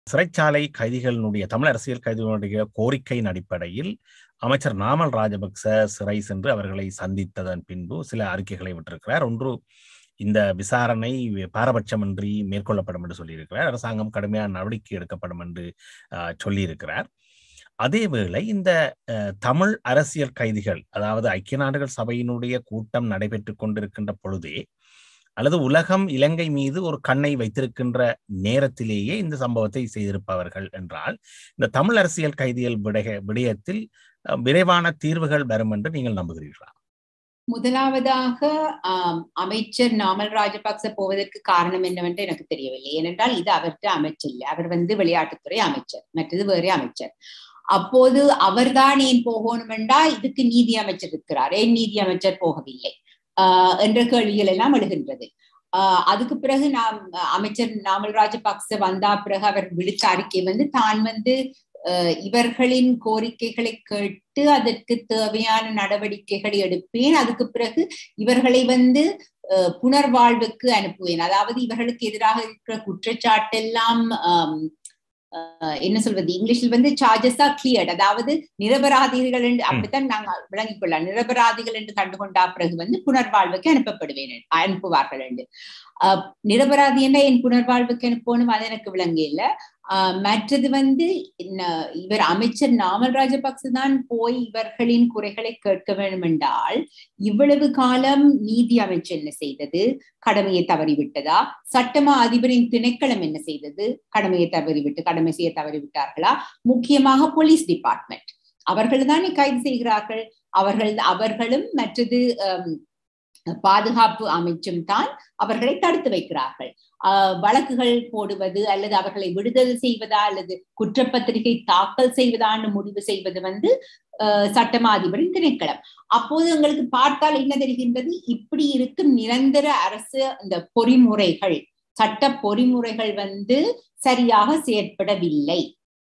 சிறைச்சாலை கைதிகளினுடைய தமிழ் அரசியல் கைதிகளுடைய கோரிக்கையின் அடிப்படையில் அமைச்சர் நாமல் ராஜபக்ச சிறை சென்று அவர்களை சந்தித்ததன் பின்பு சில அறிக்கைகளை விட்டிருக்கிறார் ஒன்று இந்த விசாரணை பாரபட்சமின்றி மேற்கொள்ளப்படும் என்று சொல்லியிருக்கிறார் அரசாங்கம் கடுமையான நடவடிக்கை எடுக்கப்படும் என்று சொல்லியிருக்கிறார் அதேவேளை இந்த தமிழ் அரசியல் கைதிகள் அதாவது ஐக்கிய நாடுகள் சபையினுடைய கூட்டம் நடைபெற்று கொண்டிருக்கின்ற பொழுதே அல்லது உலகம் இலங்கை மீது ஒரு கண்ணை வைத்திருக்கின்ற நேரத்திலேயே இந்த சம்பவத்தை செய்திருப்பவர்கள் என்றால் இந்த தமிழ் அரசியல் கைதிகள் விடய விடயத்தில் விரைவான தீர்வுகள் வரும் என்று நீங்கள் நம்புகிறீர்களா முதலாவதாக அமைச்சர் நாமல் ராஜபக்ச போவதற்கு காரணம் என்னவென்று எனக்கு தெரியவில்லை ஏனென்றால் இது அவர்கிட்ட அமைச்சர் அவர் வந்து விளையாட்டுத்துறை அமைச்சர் மற்றது வேறே அமைச்சர் அப்போது அவர்தான் ஏன் போகணும் என்றா இதுக்கு நீதி அமைச்சர் இருக்கிறார் ஏன் நீதி அமைச்சர் போகவில்லை ஆஹ் என்ற கேள்விகள் எல்லாம் எழுகின்றது ஆஹ் அதுக்கு பிறகு நாம் அமைச்சர் நாமல் ராஜபக்ச வந்தா பிறகு அவர் விடுத்த அறிக்கை வந்து தான் வந்து இவர்களின் கோரிக்கைகளை கேட்டு அதற்கு தேவையான நடவடிக்கைகளை எடுப்பேன் அதுக்கு பிறகு இவர்களை வந்து புனர்வாழ்வுக்கு அனுப்புவேன் அதாவது இவர்களுக்கு எதிராக இருக்கிற குற்றச்சாட்டெல்லாம் என்ன சொல்வது இங்கிலீஷில் வந்து சார்ஜஸ் ஆர் கிளியர்ட் அதாவது நிரபராதிகள் என்று அப்படித்தான் நாங்கள் விளங்கிக் கொள்ளலாம் நிரபராதிகள் என்று கண்டுகொண்டா பிறகு வந்து புனர்வாழ்வுக்கு அனுப்பப்படுவேன் அனுப்புவார்கள் என்று நிரபராதி என்ற என் புனர்வாழ்வுக்கு அனுப்பணும் அது எனக்கு விளங்கல மற்றது வந்து இவர் அமைச்சர் நாமல் ராஜபக்ச தான் போய் இவர்களின் குறைகளை கேட்க வேண்டும் என்றால் இவ்வளவு காலம் நீதி அமைச்சர் என்ன செய்தது கடமையை தவறிவிட்டதா சட்டமா அதிபரின் திணைக்களம் என்ன செய்தது கடமையை தவறிவிட்டு கடமை செய்ய தவறிவிட்டார்களா முக்கியமாக போலீஸ் டிபார்ட்மெண்ட் அவர்கள் தானே கைது செய்கிறார்கள் அவர்கள் அவர்களும் மற்றது பாதுகாப்பு அமைச்சும் தான் அவர்களை தடுத்து வைக்கிறார்கள் வழக்குகள் போடுவது அல்லது அவர்களை விடுதலை செய்வதா அல்லது குற்றப்பத்திரிகை தாக்கல் செய்வதான்னு முடிவு செய்வது வந்து சட்டமா அதிபரின் திணைக்களம் அப்போது எங்களுக்கு பார்த்தால் என்ன தெரிகின்றது இப்படி இருக்கும் நிரந்தர அரசு இந்த பொறிமுறைகள் சட்ட பொறிமுறைகள் வந்து சரியாக செயற்படவில்லை